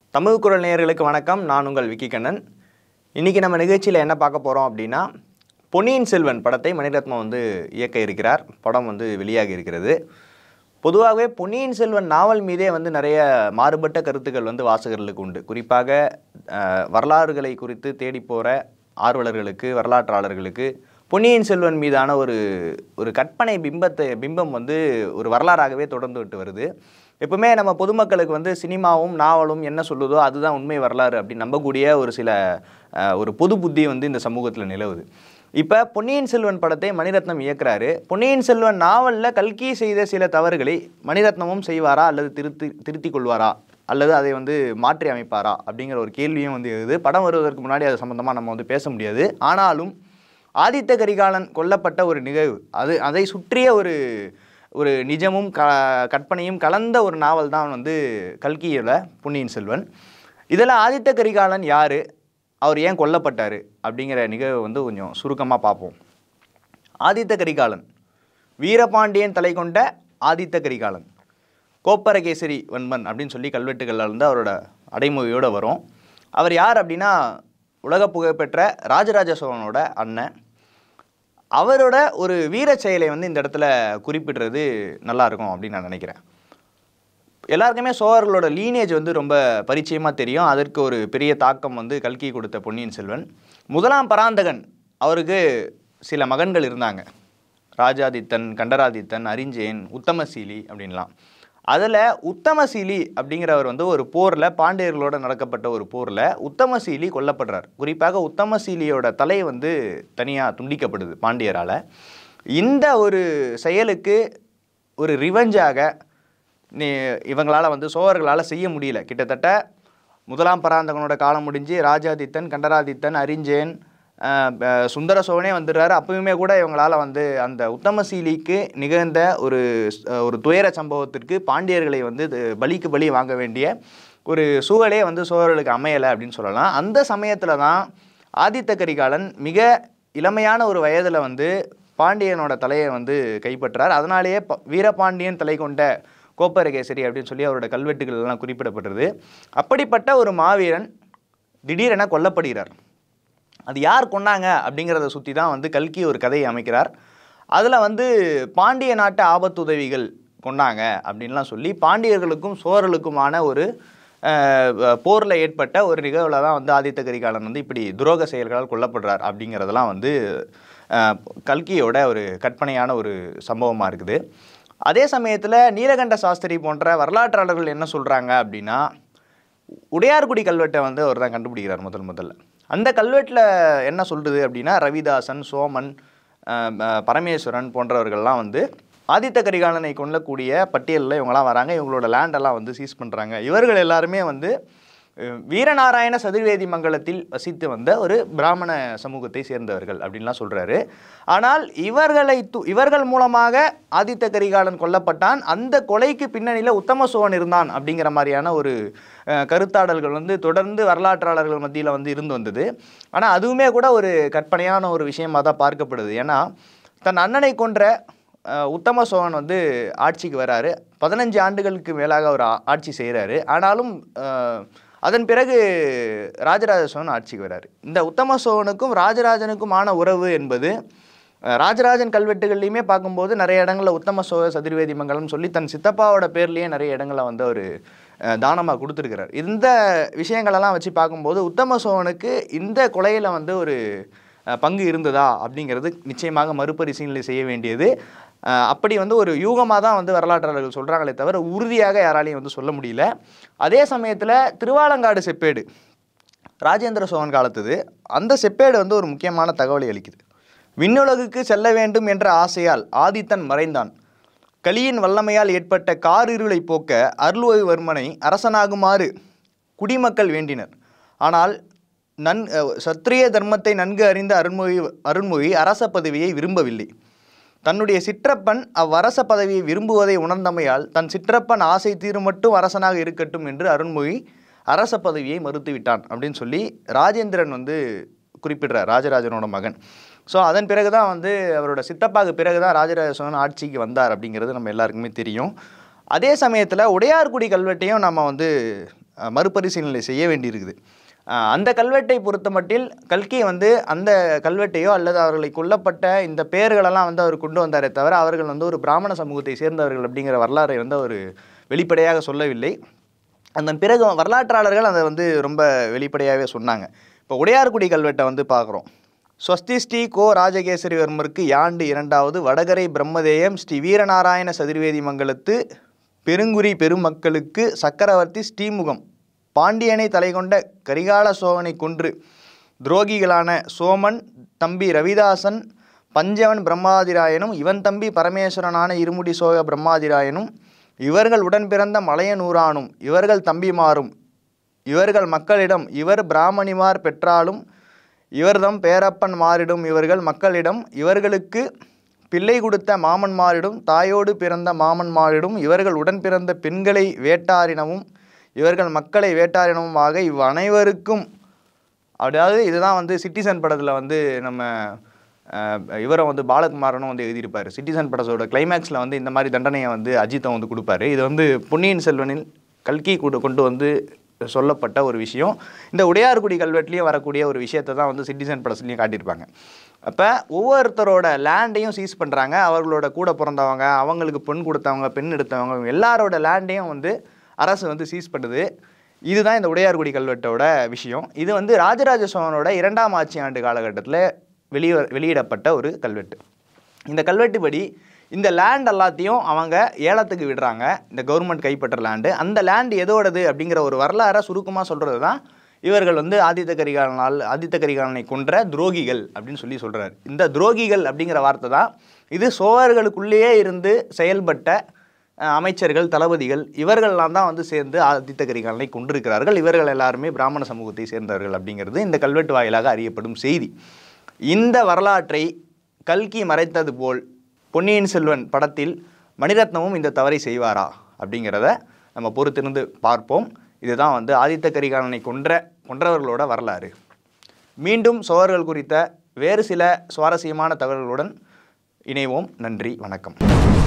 தமிழ் குரல் நேயர்களுக்கு வணக்கம் நான் உங்கள் விக்கி கண்ணன் இன்றைக்கி நம்ம நிகழ்ச்சியில் என்ன பார்க்க போகிறோம் அப்படின்னா பொன்னியின் செல்வன் படத்தை மணிரத்னம் வந்து இயக்க இருக்கிறார் படம் வந்து வெளியாகி இருக்கிறது பொதுவாகவே பொன்னியின் செல்வன் நாவல் மீதே வந்து நிறைய மாறுபட்ட கருத்துக்கள் வந்து வாசகர்களுக்கு உண்டு குறிப்பாக அஹ், வரலாறுகளை குறித்து தேடி போகிற ஆர்வலர்களுக்கு வரலாற்றாளர்களுக்கு பொன்னியின் செல்வன் மீதான ஒரு ஒரு கற்பனை பிம்பத்தை பிம்பம் வந்து ஒரு வரலாறாகவே தொடர்ந்து விட்டு வருது எப்பவுமே நம்ம பொதுமக்களுக்கு வந்து சினிமாவும் நாவலும் என்ன சொல்லுதோ அதுதான் உண்மை வரலாறு அப்படின்னு நம்பக்கூடிய ஒரு சில அஹ், ஒரு பொது புத்தி வந்து இந்த சமூகத்தில் நிலவுது இப்போ பொன்னியின் செல்வன் படத்தை மணிரத்னம் இயக்குறாரு பொன்னியின் செல்வன் நாவலில் கல்கி செய்த சில தவறுகளை மணிரத்னமும் செய்வாரா அல்லது திருத்தி திருத்திக் கொள்வாரா அல்லது அதை வந்து மாற்றி அமைப்பாரா அப்படிங்கிற ஒரு கேள்வியும் வந்து எழுது படம் வருவதற்கு முன்னாடி அது சம்மந்தமாக நம்ம வந்து பேச முடியாது ஆனாலும் ஆதித்த கரிகாலன் கொல்லப்பட்ட ஒரு நிகழ்வு அது அதை சுற்றிய ஒரு ஒரு நிஜமும் க கற்பனையும் கலந்த ஒரு நாவல் தான் வந்து கல்கியில் பொன்னியின் செல்வன் இதில் ஆதித்த கரிகாலன் யார் அவர் ஏன் கொல்லப்பட்டார் அப்படிங்கிற நிகழ்வு வந்து கொஞ்சம் சுருக்கமாக பார்ப்போம் ஆதித்த கரிகாலன் வீரபாண்டியன் தலை கொண்ட ஆதித்த கரிகாலன் கோப்பரகேசரி வன்மன் அப்படின்னு சொல்லி கல்வெட்டுகளில் இருந்து அவரோட அடைமொழியோடு வரும் அவர் யார் அப்படின்னா உலக புகழ்பெற்ற ராஜராஜ சோழனோட அண்ணன் அவரோட ஒரு வீர செயலை வந்து இந்த இடத்துல குறிப்பிடுறது நல்லா இருக்கும் அப்படின்னு நான் நினைக்கிறேன் எல்லாருக்குமே சோழர்களோட லீனேஜ் வந்து ரொம்ப பரிச்சயமாக தெரியும் அதற்கு ஒரு பெரிய தாக்கம் வந்து கல்கி கொடுத்த பொன்னியின் செல்வன் முதலாம் பராந்தகன் அவருக்கு சில மகன்கள் இருந்தாங்க ராஜாதித்தன் கண்டராதித்தன் அரிஞ்சேன் உத்தமசீலி அப்படின்லாம் அதில் உத்தமசீலி அப்படிங்கிறவர் வந்து ஒரு போரில் பாண்டியர்களோட நடக்கப்பட்ட ஒரு போரில் உத்தமசீலி கொல்லப்படுறார் குறிப்பாக உத்தமசீலியோட தலை வந்து தனியாக துண்டிக்கப்படுது பாண்டியரால் இந்த ஒரு செயலுக்கு ஒரு ரிவெஞ்சாக நீ இவங்களால் வந்து சோழர்களால் செய்ய முடியல கிட்டத்தட்ட முதலாம் பராந்தகனோட காலம் முடிஞ்சு ராஜாதித்தன் கண்டராதித்தன் அரிஞ்சேன் அஹ், அஹ், சுந்தர சோழனே வந்துடுறாரு அப்பவுமே கூட இவங்களால் வந்து அந்த உத்தமசீலிக்கு நிகழ்ந்த ஒரு அஹ், ஒரு துயர சம்பவத்திற்கு பாண்டியர்களை வந்து இது பலிக்கு பலி வாங்க வேண்டிய ஒரு சூழலே வந்து சோழர்களுக்கு அமையலை அப்படின்னு சொல்லலாம் அந்த சமயத்தில் தான் ஆதித்த கரிகாலன் மிக இளமையான ஒரு வயதில் வந்து பாண்டியனோட தலையை வந்து கைப்பற்றார் அதனாலேயே ப- வீரபாண்டியன் தலை கொண்ட கோப்பரகேசரி அப்படின்னு சொல்லி அவரோட கல்வெட்டுகள் எல்லாம் குறிப்பிடப்பட்டிருது அப்படிப்பட்ட ஒரு மாவீரன் திடீரென கொல்லப்படுகிறார் அது யார் கொன்னாங்க அப்படிங்கிறத சுற்றி தான் வந்து கல்கி ஒரு கதையை அமைக்கிறார் அதில் வந்து பாண்டிய நாட்டு ஆபத்துதவிகள் கொண்டாங்க அப்படின்லாம் சொல்லி பாண்டியர்களுக்கும் சோழர்களுக்குமான ஒரு போரில் ஏற்பட்ட ஒரு நிகழ்வில் தான் வந்து ஆதித்த கரிகாலன் வந்து இப்படி துரோக செயல்களால் கொல்லப்படுறார் அப்படிங்கிறதெல்லாம் வந்து அஹ், கல்கியோட ஒரு கற்பனையான ஒரு சம்பவமாக இருக்குது அதே சமயத்தில் நீலகண்ட சாஸ்திரி போன்ற வரலாற்றாளர்கள் என்ன சொல்கிறாங்க அப்படின்னா உடையார்குடி கல்வெட்டை வந்து அவர் தான் கண்டுபிடிக்கிறார் முதல் முதல்ல அந்த கல்வெட்டில் என்ன சொல்கிறது அப்படின்னா ரவிதாசன் சோமன் அஹ், அஹ், பரமேஸ்வரன் போன்றவர்கள்லாம் வந்து ஆதித்த கரிகாலனை கொல்லக்கூடிய பட்டியலில் இவங்கெல்லாம் வராங்க இவங்களோட லேண்டெல்லாம் வந்து சீஸ் பண்ணுறாங்க இவர்கள் எல்லாருமே வந்து அஹ், வீரநாராயண சதுர்வேதி மங்கலத்தில் வசித்து வந்த ஒரு பிராமண சமூகத்தை சேர்ந்தவர்கள் அப்படின்லாம் சொல்கிறாரு ஆனால் இவர்களை து இவர்கள் மூலமாக ஆதித்த கரிகாலன் கொல்லப்பட்டான் அந்த கொலைக்கு பின்னணியில் உத்தம சோழன் இருந்தான் அப்படிங்கிற மாதிரியான ஒரு அஹ், கருத்தாடல்கள் வந்து தொடர்ந்து வரலாற்றாளர்கள் மத்தியில் வந்து இருந்து வந்தது ஆனால் அதுவுமே கூட ஒரு கற்பனையான ஒரு விஷயமாக தான் பார்க்கப்படுது ஏன்னா தன் அண்ணனை கொன்ற அஹ், உத்தம சோழன் வந்து ஆட்சிக்கு வராரு பதினஞ்சு ஆண்டுகளுக்கு மேலாக அவர் ஆ- ஆட்சி செய்கிறாரு ஆனாலும் அஹ், அதன் பிறகு ராஜராஜ சோழன் ஆட்சிக்கு வராரு இந்த உத்தம சோழனுக்கும் ராஜராஜனுக்குமான உறவு என்பது அஹ், ராஜராஜன் கல்வெட்டுகள்லையுமே பார்க்கும்போது நிறைய இடங்களில் உத்தம சோழ சதுர்வேதி மங்கலம் சொல்லி தன் சித்தப்பாவோட பேர்லேயே நிறைய இடங்களை வந்து அவர் தானமாக கொடுத்துருக்கிறார் இந்த விஷயங்களெல்லாம் வச்சு பார்க்கும்போது உத்தம சோழனுக்கு இந்த கொலையில் வந்து ஒரு அஹ், பங்கு இருந்ததா அப்படிங்கிறது நிச்சயமாக மறுபரிசீலனை செய்ய வேண்டியது அஹ், அப்படி வந்து ஒரு யூகமாக தான் வந்து வரலாற்றாளர்கள் சொல்கிறாங்களே தவிர உறுதியாக யாராலையும் வந்து சொல்ல முடியல அதே சமயத்தில் திருவாலங்காடு செப்பேடு ராஜேந்திர சோழன் காலத்துது அந்த செப்பேடு வந்து ஒரு முக்கியமான தகவலை அளிக்குது விண்ணுலகுக்கு செல்ல வேண்டும் என்ற ஆசையால் ஆதித்தன் மறைந்தான் கலியின் வல்லமையால் ஏற்பட்ட காரிருளை போக்க அருள்வர்மனை அரசனாகுமாறு குடிமக்கள் வேண்டினர் ஆனால் நன் அஹ், சத்திரிய தர்மத்தை நன்கு அறிந்த அருண்மொழி அருண்மொழி அரச பதவியை விரும்பவில்லை தன்னுடைய சிற்றப்பன் அவ்வரச பதவியை விரும்புவதை உணர்ந்தமையால் தன் சிற்றப்பன் ஆசை தீரும் மட்டும் அரசனாக இருக்கட்டும் என்று அருண்மொழி அரச பதவியை மறுத்துவிட்டான் அப்படின்னு சொல்லி ராஜேந்திரன் வந்து குறிப்பிடுறார் ராஜராஜனோட மகன் ஸோ அதன் பிறகு தான் வந்து அவரோட சித்தப்பாக்கு பிறகு தான் ராஜராஜ சோழன் ஆட்சிக்கு வந்தார் அப்படிங்கிறது நம்ம எல்லாருக்குமே தெரியும் அதே சமயத்தில் உடையார்குடி கல்வெட்டையும் நம்ம வந்து அஹ், மறுபரிசீலனை செய்ய வேண்டியிருக்குது அஹ், அந்த கல்வெட்டை பொறுத்த மட்டில் கல்கி வந்து அந்த கல்வெட்டையோ அல்லது அவர்களை கொல்லப்பட்ட இந்த பெயர்களெல்லாம் வந்து அவர் கொண்டு வந்தாரே தவிர அவர்கள் வந்து ஒரு பிராமண சமூகத்தை சேர்ந்தவர்கள் அப்படிங்கிற வரலாறை வந்து அவர் வெளிப்படையாக சொல்லவில்லை அந்த பிறகு வரலாற்றாளர்கள் அதை வந்து ரொம்ப வெளிப்படையாகவே சொன்னாங்க இப்போ உடையார்குடி கல்வெட்டை வந்து பார்க்குறோம் ஸ்வஸ்தி ஸ்ரீ கோ ராஜகேசரிவர்மருக்கு யாண்டு இரண்டாவது வடகரை பிரம்மதேயம் ஸ்ரீ வீரநாராயண சதுர்வேதி மங்கலத்து பெருங்குடி பெருமக்களுக்கு சக்கரவர்த்தி ஸ்ரீமுகம் பாண்டியனை தலைகொண்ட கரிகால சோழனை கொன்று துரோகிகளான சோமன் தம்பி ரவிதாசன் பஞ்சவன் பிரம்மாதிராயனும் இவன் தம்பி பரமேஸ்வரனான இருமுடி சோழ பிரம்மாதிராயனும் இவர்கள் உடன் பிறந்த மலையனூரானும் இவர்கள் தம்பிமாரும் இவர்கள் மக்களிடம் இவர் பிராமணிமார் பெற்றாலும் இவர்தம் பேரப்பன் மாறிடும் இவர்கள் மக்களிடம் இவர்களுக்கு பிள்ளை கொடுத்த மாமன்மாரிடும் தாயோடு பிறந்த மாமன்மாரிடும் இவர்கள் உடன் பிறந்த பெண்களை வேட்டாரினவும் இவர்கள் மக்களை வேட்டாரினவும் ஆக இவ் அனைவருக்கும் அதாவது இதுதான் வந்து சிட்டிசன் படத்தில் வந்து நம்ம அஹ், இவரை வந்து பாலகுமாரனும் வந்து எழுதியிருப்பார் சிட்டிசன் படத்தோட கிளைமேக்ஸில் வந்து இந்த மாதிரி தண்டனையை வந்து அஜித்தை வந்து கொடுப்பாரு இது வந்து பொன்னியின் செல்வனில் கல்கி கூட கொண்டு வந்து சொல்லப்பட்ட ஒரு விஷயம் இந்த உடையார்குடி கல்வெட்டுலேயும் வரக்கூடிய ஒரு விஷயத்தை தான் வந்து சிட்டிசன் படத்துலையும் காட்டியிருப்பாங்க அப்போ ஒவ்வொருத்தரோட லேண்டையும் சீஸ் பண்ணுறாங்க அவர்களோட கூட பிறந்தவங்க அவங்களுக்கு பெண் கொடுத்தவங்க பெண் எடுத்தவங்க இவங்க எல்லாரோட லேண்டையும் வந்து அரசு வந்து சீஸ் பண்ணுது இதுதான் இந்த உடையார்குடி கல்வெட்டோட விஷயம் இது வந்து ராஜராஜ சோழனோட இரண்டாம் ஆட்சி ஆண்டு காலகட்டத்தில் வெளிய வெளியிடப்பட்ட ஒரு கல்வெட்டு இந்த கல்வெட்டுப்படி இந்த லேண்ட் எல்லாத்தையும் அவங்க ஏலத்துக்கு விடுறாங்க இந்த கவர்மெண்ட் கைப்பற்ற லேண்டு அந்த லேண்ட் எதோடது அப்படிங்கிற ஒரு வரலாறை சுருக்கமாக சொல்கிறது தான் இவர்கள் வந்து ஆதித்த கரிகாலனால் ஆதித்த கரிகாலனை கொன்ற துரோகிகள் அப்படின்னு சொல்லி சொல்கிறார் இந்த துரோகிகள் அப்படிங்கிற வார்த்தை தான் இது சோழர்களுக்குள்ளேயே இருந்து செயல்பட்ட அஹ், அமைச்சர்கள் தளபதிகள் இவர்கள்லாம் தான் வந்து சேர்ந்து ஆதித்த கரிகாலனை கொண்டிருக்கிறார்கள் இவர்கள் எல்லாருமே பிராமண சமூகத்தை சேர்ந்தவர்கள் அப்படிங்கிறது இந்த கல்வெட்டு வாயிலாக அறியப்படும் செய்தி இந்த வரலாற்றை கல்கி மறைத்தது போல் பொன்னியின் செல்வன் படத்தில் மணிரத்னமும் இந்த தவறை செய்வாரா அப்படிங்கிறத நம்ம பொறுத்திருந்து பார்ப்போம் இதுதான் வந்து ஆதித்த கரிகாலனை கொன்ற கொன்றவர்களோட வரலாறு மீண்டும் சோழர்கள் குறித்த வேறு சில சுவாரஸ்யமான தகவல்களுடன் இணைவோம் நன்றி வணக்கம்